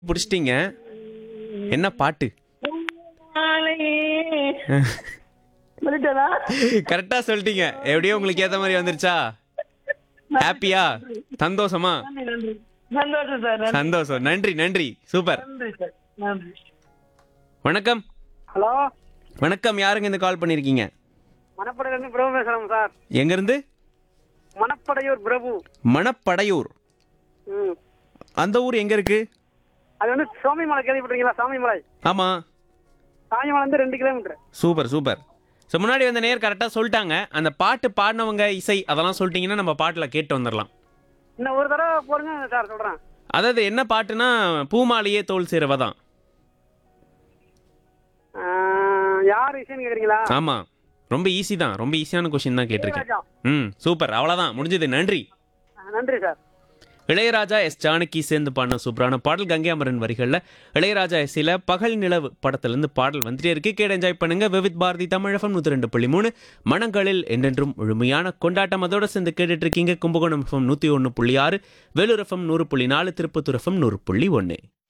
பிடிச்சிட்டீங்க என்ன பாட்டு சொல்லிட்டேனா கரெக்டா சொல்லிட்டீங்க எப்படியோ உங்களுக்கு ஏத்த மாதிரி வந்துருச்சா ஹாப்பியா சந்தோஷமா நன்றி நன்றி சந்தோஷம் சார் நன்றி சந்தோஷம் நன்றி நன்றி சூப்பர் நன்றி சார் நன்றி வணக்கம் ஹலோ வணக்கம் யாருங்க இந்த கால் பண்ணிருக்கீங்க மணப்படையிலிருந்து பிரபு பேசுறோம் சார் எங்க இருந்து மணப்படையூர் பிரபு மணப்படையூர் ம் அந்த ஊர் எங்க இருக்கு அது வந்து சுவாமிமலை கேள்விப்பட்டிருக்கீங்களா சாமிமலை ஆமா சாமிமலை வந்து ரெண்டு கிலோமீட்டர் சூப்பர் சூப்பர் ஸோ முன்னாடி வந்த நேர் கரெக்டாக சொல்லிட்டாங்க அந்த பாட்டு பாடினவங்க இசை அதெல்லாம் சொல்லிட்டீங்கன்னா நம்ம பாட்டில் கேட்டு வந்துடலாம் இன்னும் ஒரு தடவை போடுங்க சார் சொல்றேன் அதாவது என்ன பாட்டுனா பூமாலையே தோல் சேரவ தான் ஆ, யார் விஷயம் கேக்குறீங்களா ஆமாம் ரொம்ப ஈஸி தான் ரொம்ப ஈஸியான கொஷின் தான் கேட்டிருக்கேன் ராஜா. ம் சூப்பர் அவ்வளோதான் முடிஞ்சது நன்றி ஆ, நன்றி சார் இளையராஜா எஸ் ஜானகி சேர்ந்து பாடின சூப்பரான பாடல் கங்கை அமரன் வரிகளில் இளையராஜா எஸ்ஸில் பகல் நிலவு படத்துலேருந்து பாடல் வந்துட்டே இருக்கு கேட்டு என்ஜாய் பண்ணுங்க விவித் பாரதி தமிழகம் நூற்றி ரெண்டு புள்ளி மூணு மனங்களில் என்றென்றும் முழுமையான கொண்டாட்டம் அதோட சேர்ந்து கேட்டுட்டு இருக்கீங்க கும்பகோணம் எஃப்எம் நூற்றி ஒன்று புள்ளி ஆறு வேலூர் எஃப்எம் நூறு புள்ளி நாலு திருப்பத்தூர் எஃப்எம் நூறு புள்ளி ஒன்று